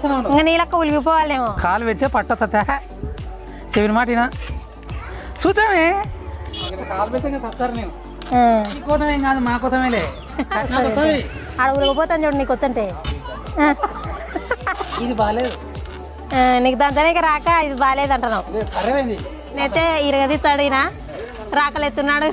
చేస్తున్నావు ఇంకా నీళ్ళక్క ఉలిగిపోవాలేమో కాలు పెడితే పట్టొచ్చా చెవిని మాటినా చూసామే కాలు పెడితే ఇంకా తస్తారు నేను ఆ. నీ కోసమేం కాదు మా కోసమేలే నాకు వస్తుంది. ఆడ ఉలిగిపోతాను చూడు నీకు వచ్చంటే ఆ. ఇది బాగాలేదు ఆ, నీకు దాంతో రాక ఇది బాగాలేదు అంటున్నావు ఇది కర్రమైంది నేతే ఇరగదీస్తాడు ఈయన రాకలెత్తున్నాడు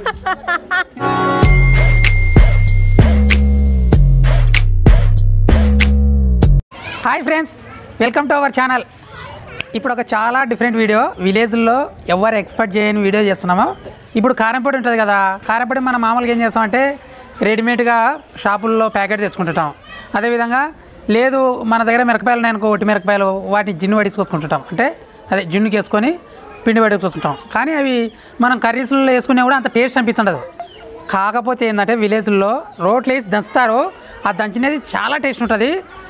hi friends welcome to our channel ఇప్పుడు ఒక చాలా డిఫరెంట్ వీడియో విలేజ్లో ఎవరు ఎక్స్పెక్ట్ చేయని వీడియో చేస్తున్నాము ఇప్పుడు కారంపొడి ఉంటుంది కదా కారంపొడి మనం మామూలుగా ఏం చేస్తామంటే రెడీమేడ్గా షాపుల్లో ప్యాకెట్ తెచ్చుకుంటుంటాం అదేవిధంగా లేదు మన దగ్గర మిరపకాయలు ఉన్నాయనుకో ఒట్టి మిరపకాయలు వాటిని జిన్ను పడించుకొచ్చుకుంటుంటాం అంటే అదే జిన్నుకి వేసుకొని పిండి పడించుకుంటాం కానీ అవి మనం కర్రీస్లో వేసుకునే కూడా అంత టేస్ట్ అనిపించదు కాకపోతే ఏంటంటే విలేజ్లో రోట్లు వేసి దంచుతారు ఆ దంచినది చాలా టేస్ట్ ఉంటుంది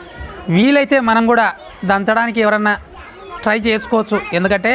వీలైతే మనం కూడా దంచడానికి ఎవరన్నా ట్రై చేసుకోవచ్చు ఎందుకంటే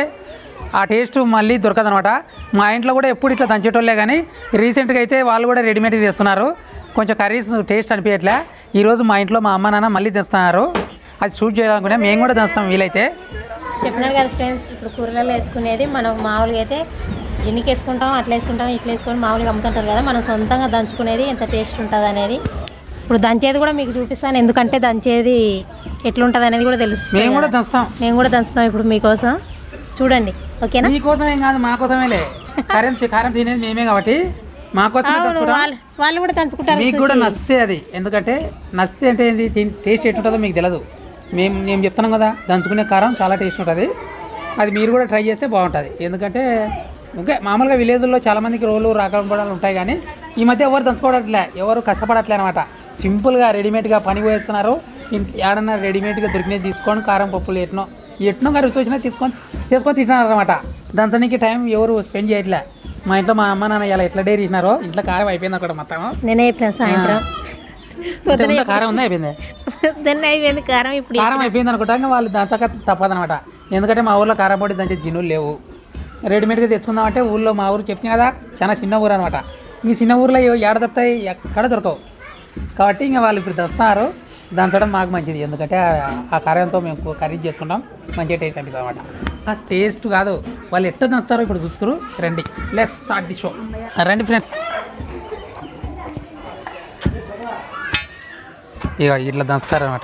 ఆ టేస్ట్ మళ్ళీ దొరకదనమాట మా ఇంట్లో కూడా ఎప్పుడు ఇట్లా దంచేటోళ్ళే కానీ రీసెంట్గా అయితే వాళ్ళు కూడా రెడీమేడ్ తెస్తున్నారు కొంచెం కర్రీస్ టేస్ట్ అనిపించట్లే ఈరోజు మా ఇంట్లో మా అమ్మ నాన్న మళ్ళీ తెస్తున్నారు అది షూట్ చేయాలనుకునే మేము కూడా దంచుతాం వీలైతే చెప్పినాడు కదా ఫ్రెండ్స్ ఇప్పుడు కూరలలో వేసుకునేది మనం మామూలుగా అయితే జిన్నికి వేసుకుంటాం అట్లా వేసుకుంటాం ఇట్లా వేసుకొని మామూలుగా అమ్ముతుంటారు కదా మనం సొంతంగా దంచుకునేది ఎంత టేస్ట్ ఉంటుంది అనేది ఇప్పుడు దంచేది కూడా మీకు చూపిస్తాను ఎందుకంటే దంచేది ఎట్లుంటుంది అనేది కూడా తెలుస్తుంది మేము కూడా దంచుతాం మేము కూడా దంచుతాం ఇప్పుడు మీకోసం చూడండి ఓకేనా మీకోసం ఏం కాదు మా కోసమేలే కారం కారం తినేది మేమే కాబట్టి మా కోసమే అవును దంచుకుంటాం వాళ్ళు వాళ్ళు కూడా దంచుకుంటారు మీకు కూడా నచ్చితే అది ఎందుకంటే నచ్చితే అంటే ఏంది దీని టేస్ట్ ఎట్టుంటుందో మీకు తెలియదు మేము మేము చెప్తున్నాం కదా దంచుకునే కారం చాలా టేస్ట్ ఉంటుంది అది మీరు కూడా ట్రై చేస్తే బాగుంటుంది ఎందుకంటే ఓకే మామూలుగా విలేజ్లో చాలా మందికి రోలు రాకపోవడాలు ఉంటాయి కానీ ఈ మధ్య ఎవరు దంచుకోవట్లే ఎవరు కష్టపడట్లే అనమాట సింపుల్గా రెడీమేడ్గా పని పోయేస్తున్నారు ఇంట్- ఏడన్నా రెడీమేడ్గా దొరికినది తీసుకొని కారం పప్పులు ఎట్నో ఎట్నో గారు రుచి వచ్చినా తీసుకొని చేసుకొని తింటున్నారు అనమాట దంచడానికి టైం ఎవరు స్పెండ్ చేయట్లే మా ఇంట్లో మా అమ్మ నాన్న ఇలా ఎట్లా డైరీ ఇచ్చినారో ఇంట్లో కారం అయిపోయింది అక్కడ మొత్తం నేనే చెప్పిన సాయంత్రం అంటే ఉందా? కారం ఉందా అయిపోయింది దాన్ని అయిపోయింది కారం ఇప్పుడు కారం అయిపోయింది అనుకుంటా ఇంకా వాళ్ళు దంచక తప్పదనమాట ఎందుకంటే మా ఊర్లో కారం పొడి దంచే జిన్నులు లేవు రెడీమేడ్గా తెచ్చుకుందామంటే ఊళ్ళో మా ఊరు చెప్తుంది కదా చాలా చిన్న ఊరు అనమాట ఈ చిన్న ఊర్లో ఏవో ఏడ దొరుకుతాయి ఎక్కడ దొరకవు కాబట్టి ఇంకా వాళ్ళు ఇప్పుడు దంచుతున్నారు దంచడం మాకు మంచిది ఎందుకంటే ఆ- ఆ కారంతో మేము కర్రీ చేసుకుంటాం మంచిగా టేస్ట్ అనిపిస్తుంది అనమాట ఆ టేస్ట్ కాదు వాళ్ళు ఎట్లా దంచుతారో ఇప్పుడు చూస్తారు రండి లెస్ స్టార్ట్ ది షో రండి ఫ్రెండ్స్ ఇక ఇట్లా దంచుతారు అనమాట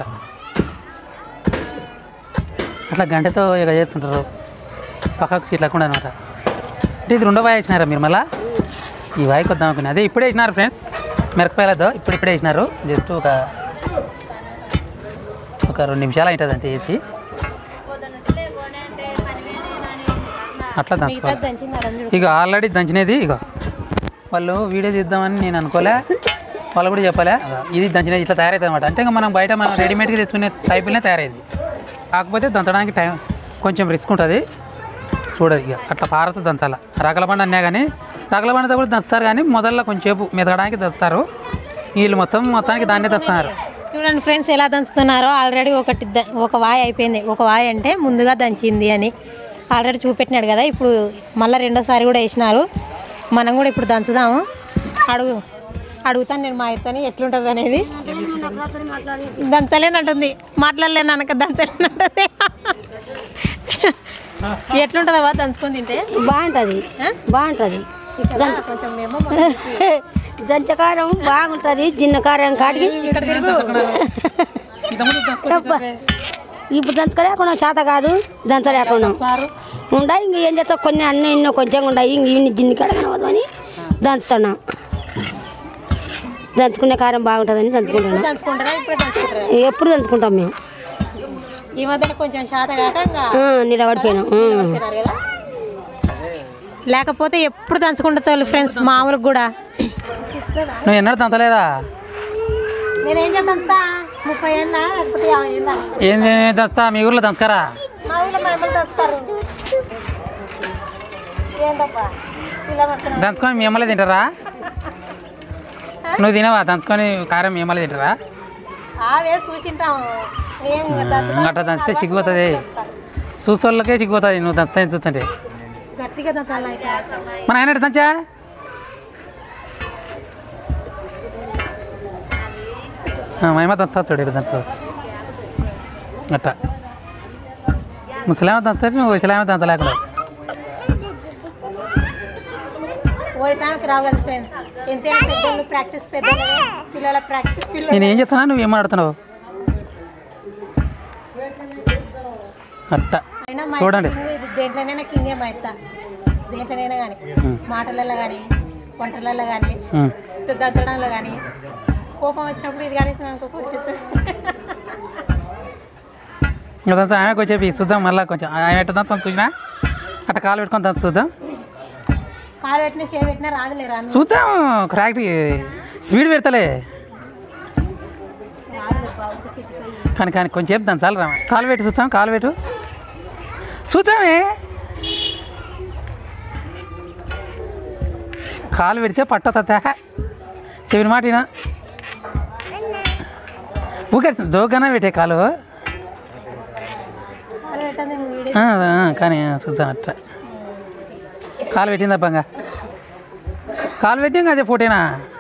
అట్లా గంటతో ఇక చేస్తుంటారు పక్కకు ఇట్లా కూడా అనమాట అంటే ఇది రెండో వాయి వేసినారా మీరు మళ్ళా ఈ వాయికి వద్దాం అనుకున్నా అదే ఇప్పుడే వేసినారు ఫ్రెండ్స్ మిరపకాయలతో ఇప్పుడు ఇప్పుడే వేసినారు జస్ట్ ఒక ఒక రెండు నిమిషాలు అవుతుంది అంతే వేసి అట్లా దంచుకోవాలి దంచింది అడం చూడు. ఇక ఆల్రెడీ దంచినది ఇక వాళ్ళు వీడియో తీద్దామని నేను అనుకోలే వాళ్ళు కూడా చెప్పలే ఇది దంచినది ఇట్లా తయారవుతుంది అనమాట అంటే ఇంకా మనం బయట మనం రెడీమేడ్గా తెచ్చుకునే టైపులనే తయారైంది కాకపోతే దంచడానికి టైం కొంచెం రిస్క్ ఉంటుంది చూడదు ఇక అట్లా పారతో దంచాల రకల బండి అన్నా కానీ రకల బండితో కూడా దంచుతారు కానీ మొదల్లో కొంచెంసేపు మెదగడానికి దంచుతారు వీళ్ళు మొత్తం మొత్తానికి దాన్నే దంచుతున్నారు చూడండి ఫ్రెండ్స్ ఎలా దంచుతున్నారో ఆల్రెడీ ఒకటి ద- ఒక వాయి అయిపోయింది ఒక వాయి అంటే ముందుగా దంచింది అని ఆల్రెడీ చూపెట్టినాడు కదా ఇప్పుడు మళ్ళీ రెండోసారి కూడా వేసినారు మనం కూడా ఇప్పుడు దంచుదాము అడుగు అడుగుతాను నేను మా ఇతని ఎట్లుంటుంది అనేది దంచలేనంటుంది మాట్లాడలేను అనక దంచలేనంటుంది ఎట్లుంటుందా దంచుకొని తింటే బాగుంటుంది ఆ? బాగుంటుంది ఇక్కడ కొంచెం మేము జంచకారం బాగుంటుంది జిన్న కారం కాడికి ఇక్కడ తిరుగు ఇంతకుముందు దంచుకొని ఇప్పుడు దంచలేకుండా చేత కాదు దంచలేకుండా ఉండా ఇంక ఏం చేస్తావు కొన్ని అన్నీ ఎన్నో కొంచెం ఉన్నాయి ఇంక ఇన్ని జిన్ని కాడ కనవద్దని దంచుతున్నా దంచుకునే కారం బాగుంటుందని దంచుకుంటున్నా దంచుకుంటారా ఇప్పుడే దంచుకుంటారా ఎప్పుడు దంచుకుంటాం మేము ఈ మధ్యన కొంచెం శాత కాక ఇంకా ఆ, నిలబడిపోయినాం ఆ. తిన్నారు కదా లేకపోతే ఎప్పుడు దంచుకుంటారు ఫ్రెండ్స్ మామూలుగా కూడా నువ్వు ఎన్నడూ దంచలేదా నేనేం చేస్తా ముప్పై ఏళ్ళ లేకపోతే యాభై ఏళ్ళ ఏం ఏం దంచుతా మీ ఊర్లో దంచుతారా మా ఊళ్ళో మనమలు దంచుతారు ఏందప్ప ఇలా పడుతున్నావు దంచుకొని మీ అమ్మలే తింటారా నువ్వు తినవా దంచుకొని కారం మీ అమ్మలే తింటారా ఆవే చూసింటాం ఏం దంచుతాం అట్లా దంచితే సిగ్గుపోతుంది చూసోళ్ళకే సిగ్గుపోతుంది నువ్వు దంచుతా చూస్తుంటే గట్టిగా దంచాలి అయితే మన ఆయన ఎట్ట దంచా ఆ, మహిమ దంచుతా చూడు ఇటు దంచుతా అట్ట ముసలామ దంచుతారు నువ్వు ముసలామ దంచలేకుండా వయసానికి రావు కదా ఫ్రెండ్స్ ఎంతైనా పెద్దోళ్ళు ప్రాక్టీస్ పెద్దోళ్ళు పిల్లల ప్రాక్టీస్ పిల్లలు నేను ఏం చేస్తున్నా నువ్వు ఏం మాడుతున్నావు అట్ట అయినా మా చూడండి. కింగ్ ఇది దేంట్లోనైనా కింగే మా ఇత్త దేంట్లోనైనా కానీ మాటలలో కానీ వంటలలో కానీ ఉమ్. దంచడంలో కానీ కోపం వచ్చినప్పుడు ఇది కానీ అనుకో పరిస్థితి ఇంకా దంచు ఆమె కొంచెం చూద్దాం మళ్ళీ కొంచెం ఆమె ఎట్ట దంచుతాం చూసినా అట్ట కాలు పెట్టుకొని దంచు చూద్దాం కాలు పెట్టినా చేయి పెట్టినా రాదులే రాను చూద్దాం కరెక్ట్ స్పీడ్ పెడతలే రాదులే బాబుకి చిట్టిపోయి కానీ కానీ కొంచెం సేపు దంచాలి రా కాలు పెట్టి చూద్దాం కాలు పెట్టు చూద్దామే కాలు పెడితే పట్టతా చెవిని మాట వినా. ఊకే జోకన్నా పెట్టే కాలు కాలు పెట్టండి నువ్వు వీడియో ఆ, ఆ, కానీ ఆ, చూద్దాం అట్ట కాలు పెట్టిందా బంగా కాలు పెట్టింది అదే ఫోటోనా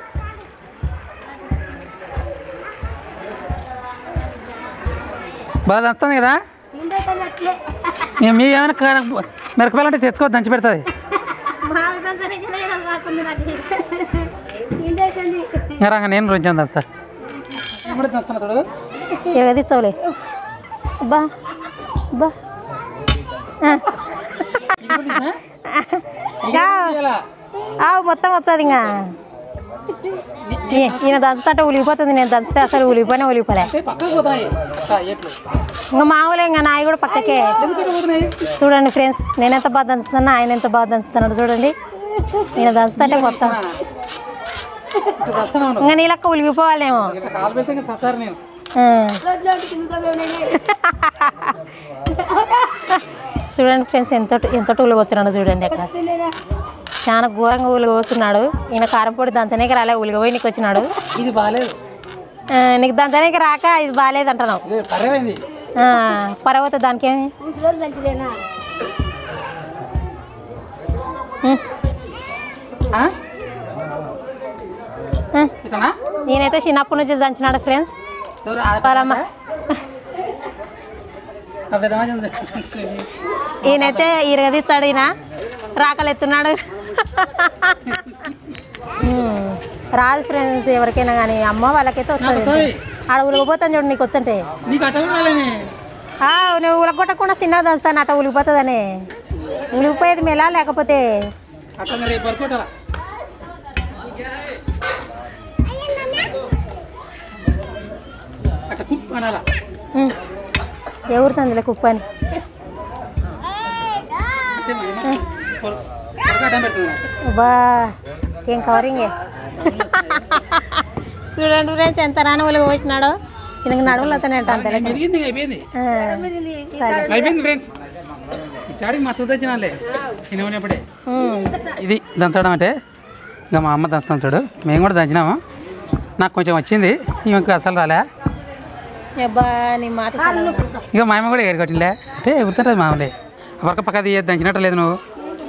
బాగా వస్తుంది కదా ఇక మీ ఏమైనా మిరపకాయలు తెచ్చుకో దంచి పెడుతుంది ఇంకా రంగ నేను రుచి దంచుతా ఇప్పుడు దంచుతున్నా చూడు ఇరగదిచ్చవులే బా బా ఆవు మొత్తం వచ్చేది ఇంకా ఈ- ఈయన దంచుతుంటే ఉలిగిపోతుంది నేను దంచితే అసలు ఉలిగిపోయినా ఉలిగిపోలే పక్కకు పోతున్నాయి ఆ, ఎట్లు ఇంకా మామూలే ఇంకా నాయి కూడా పక్కకే ఎందుకు ఇట్లా పోతున్నాయి చూడండి ఫ్రెండ్స్ నేను ఎంత బాగా దంచుతున్నా ఆయన ఎంత బాగా దంచుతున్నాడు చూడండి నేను దంచుతుంటే మొత్తం ఇట్లా దంచుతున్నావు నువ్వు. ఇంకా నీళ్ళక్క ఉలిగిపోవాలేమో ఇట్లా కాలు పెడితే ఇంకా చస్తారు నేను ఆ. చూడండి ఫ్రెండ్స్ ఎంత ఎంత ఉలిగి వచ్చినాడు చూడండి అక్కడ చాలా ఘోరంగా ఉలిగి వస్తున్నాడు ఈయన కారంపొడి దంచనీకి రాలే ఉలిగిపోయి నీకు వచ్చినాడు ఇది బాగాలేదు ఆ, నీకు దంచనీకి రాక ఇది బాగాలేదు అంటున్నావు ఇది కర్రమైంది ఆ, పర్వత దానికేమి ఉం. ఆ? ఉం. ఇతనా నేనైతే చిన్నప్పటి నుంచి దంచినాడు ఫ్రెండ్స్ ఎవరు ఆ వాళ్ళమ్మ ఆ పెద్దమ్మ చెంది. ఈయనైతే ఇరగదీస్తాడు ఈయన రాకలు ఎత్తున్నాడు ఉం. రాదు ఫ్రెండ్స్ ఎవరికైనా కానీ అమ్మ వాళ్ళకైతే వస్తుంది వస్తుంది. ఆడ ఉలిగిపోతాను చూడు నీకు వచ్చంటే నీకు అట్ట ఉండాలని ఆ, నువ్వు ఉలగొట్టకుండా చిన్నగా దంచుతాను అట్ట ఉలిగిపోతుందని ఉలిగిపోయేది మెలా లేకపోతే అట్లా మరి రేపు పడుకోటాలా అట్ట కుప్ అనాలా ఉం. ఎగురుతుందిలే కుప్పని అంటే మా ఏమో పొర- పొరక అడ్డం పెడుతున్నా. బా ఏం కవరింగే చూడండి ఫ్రెండ్స్ ఎంత రాని ఒలిగి పోసినాడో ఈయనకి నడుములు అతనే అంట అంతే మెరిగింది ఇంకా అయిపోయింది అయిపోయింది ఫ్రెండ్స్ చాడికి మా చూద్దా వచ్చినాలే చిన్న ఉన్నప్పుడే ఇది దంచడం అంటే ఇంకా మా అమ్మ దంచుతాం చూడు మేము కూడా దంచినాము నాకు కొంచెం వచ్చింది ఈమెకు అసలు రాలే అబ్బా నీ మాట చాలా ఇక మా అమ్మ కూడా ఎగరగొట్టిలే అంటే ఎగురుతుంటుంది మామూలే పక్క పక్క అది దంచినట్టు లేదు నువ్వు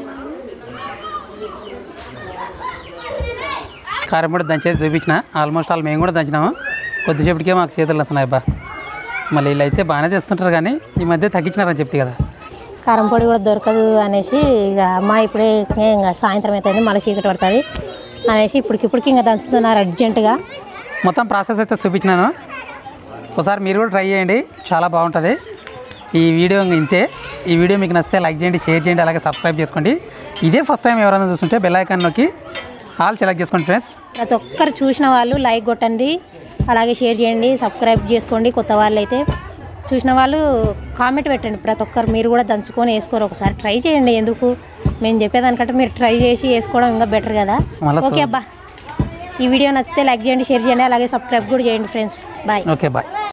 కారం కూడా దంచేది చూపించిన ఆల్మోస్ట్ ఆల్ మేము కూడా దంచినాము కొద్దిసేపటికే మాకు చేతులు వస్తున్నాయి అబ్బా మళ్ళీ వీళ్ళు అయితే బాగానే తెస్తుంటారు కానీ ఈ మధ్య తగ్గించినారని చెప్తే కదా కారం పొడి కూడా దొరకదు అనేసి ఇక అమ్మ ఇప్పుడే ఇంకా సాయంత్రం అవుతుంది మళ్ళీ చీకటి పడుతుంది అనేసి ఇప్పటికిప్పటికి ఇంకా దంచుతున్నారు అర్జెంటుగా మొత్తం ప్రాసెస్ అయితే చూపించినాను ఒకసారి మీరు కూడా ట్రై చేయండి చాలా బాగుంటుంది ఈ వీడియో ఇంక ఇంతే ఈ వీడియో మీకు నచ్చితే లైక్ చేయండి షేర్ చేయండి అలాగే సబ్స్క్రైబ్ చేసుకోండి ఇదే ఫస్ట్ టైం ఎవరైనా చూస్తుంటే బెల్ ఐకాన్ నొక్కి ఆల్ సెలెక్ట్ చేసుకోండి ఫ్రెండ్స్ ప్రతి ఒక్కరు చూసిన వాళ్ళు లైక్ కొట్టండి అలాగే షేర్ చేయండి సబ్స్క్రైబ్ చేసుకోండి కొత్త వాళ్ళు అయితే చూసిన వాళ్ళు కామెంట్ పెట్టండి ప్రతి ఒక్కరు మీరు కూడా దంచుకొని వేసుకోరు ఒకసారి ట్రై చేయండి ఎందుకు మేము చెప్పేదానికంటే మీరు ట్రై చేసి వేసుకోవడం ఇంకా బెటర్ కదా మళ్ళా ఓకే అబ్బా ఈ వీడియో నచ్చితే లైక్ చేయండి షేర్ చేయండి అలాగే సబ్స్క్రైబ్ కూడా చేయండి ఫ్రెండ్స్ బాయ్ ఓకే బాయ్